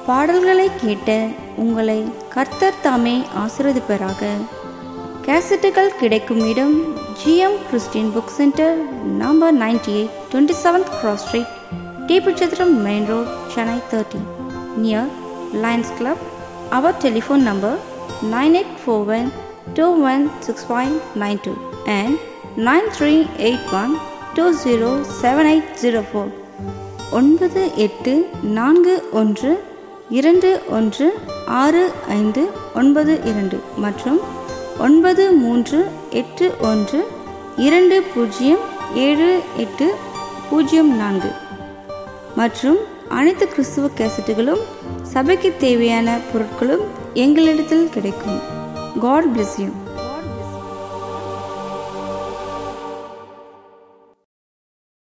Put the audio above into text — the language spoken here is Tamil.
பாடல்களை கேட்ட உங்களை கர்த்தர் தாமே ஆசீர்வதிப்பராக கேசட்டுகள் கிடைக்கும் இடம் GM Christian book centre number ninety eight twenty seventh cross street T P Chathiram main road Chennai thirty near Lions Club our telephone number nine eight four one two one six five nine two and nine three eight one two zero seven eight zero four ஒன்பது எட்டு நான்கு ஒன்று இரண்டு ஒன்று ஆறு ஐந்து ஒன்பது இரண்டு மற்றும் ஒன்பது மூன்று எட்டு ஒன்று இரண்டு பூஜ்ஜியம் ஏழு எட்டு பூஜ்ஜியம் நான்கு மற்றும் அனைத்து கிறிஸ்துவ கேசட்டுகளும் சபைக்கு தேவையான பொருட்களும் எங்களிடத்தில் கிடைக்கும் காட் bless யூ